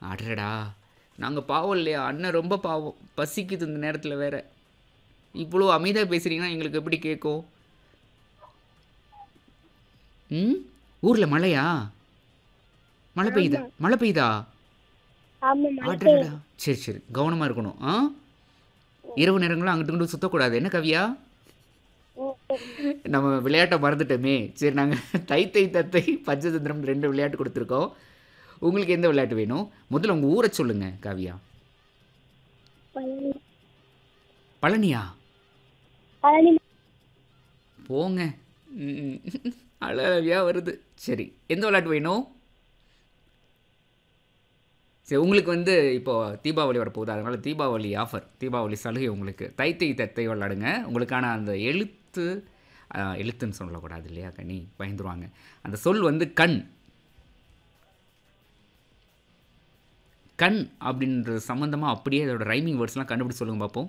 அடடா நாங்கள் பாவம் இல்லையா அண்ணன் ரொம்ப பாவம் பசிக்குது இந்த நேரத்தில் வேற இவ்வளோ அமைதியாக பேசுகிறீங்கன்னா எங்களுக்கு எப்படி கேட்கும் ம் ஊரில் மழையா மழை பெய்யுதா மழை பெய்யுதா ஆமா மழை அடடா சரி சரி கவனமாக இருக்கணும் ஆ இரவு நேரங்களும் அங்கிட்டு இங்கிட்டு சுற்றக்கூடாது என்ன கவியா பெய்யுது. நம்ம விளையாட்டை மறந்துட்டோமே சரி நாங்கள் தை தை தத்தை பஞ்சதந்திரம் ரெண்டு விளையாட்டு கொடுத்துருக்கோம் உங்களுக்கு எந்த விளையாட்டு வேணும் முதல்ல உங்கள் ஊரை சொல்லுங்க காவியா பழனி பழனியா பழனி போங்க ம், அழகா வருது சரி எந்த விளையாட்டு வேணும் சரி உங்களுக்கு வந்து இப்போ தீபாவளி வரப்போகுது அதனால் தீபாவளி ஆஃபர் தீபாவளி சலுகை உங்களுக்கு தைத்தை தத்தை விளாடுங்க உங்களுக்கான அந்த எழுத்து ஆ, எழுத்துன்னு சொல்லக்கூடாது இல்லையா கனி பயந்துருவாங்க அந்த சொல் வந்து கண் கண் அப்படின்றது சம்மந்தமாக அப்படியே அதோட ரைமிங் வேர்ட்ஸ்லாம் கண்டுபிடிச்சு சொல்லுங்க பார்ப்போம்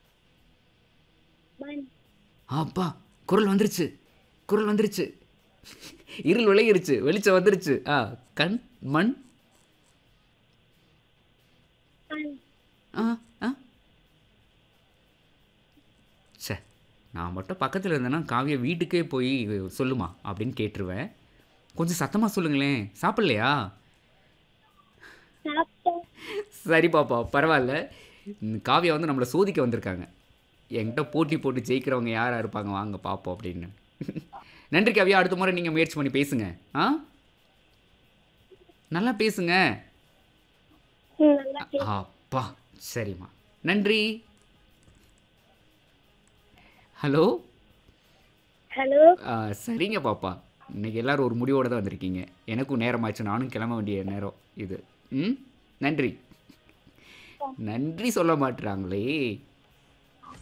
மண் அப்பா குரல் வந்துருச்சு குரல் வந்துருச்சு இருள் விளையிருச்சு வெளிச்சம் வந்துருச்சு ஆ கண் மண் மண் ஆ ஆ சே நான் மட்டும் பக்கத்தில் இருந்தேன்னா காவிய வீட்டுக்கே போய் சொல்லுமா அப்படின்னு கேட்டுருவேன் கொஞ்சம் சத்தமாக சொல்லுங்களேன் சாப்பிட்லையா சாப்பிட்டேன் சரி பாப்பா பரவாயில்ல இந்த காவியா வந்து நம்மளை சோதிக்க வந்திருக்காங்க என்கிட்ட போட்டி போட்டு ஜெயிக்கிறவங்க யாராக இருப்பாங்க வாங்க பார்ப்போம் அப்படின்னு நன்றி காவியா அடுத்த முறை நீங்கள் முயற்சி பண்ணி பேசுங்க ஆ நல்லா பேசுங்க ம், நல்லா கே- அப்பா சரிம்மா நன்றி ஹலோ ஹலோ ஆ, சரிங்க பாப்பா இன்னைக்கு எல்லாரும் ஒரு முடிவோடு தான் வந்திருக்கீங்க எனக்கும் நேரமாச்சு நானும் கிளம்ப வேண்டிய நேரம் இது ம் நன்றி நன்றி சொல்ல மாட்டுறாங்களே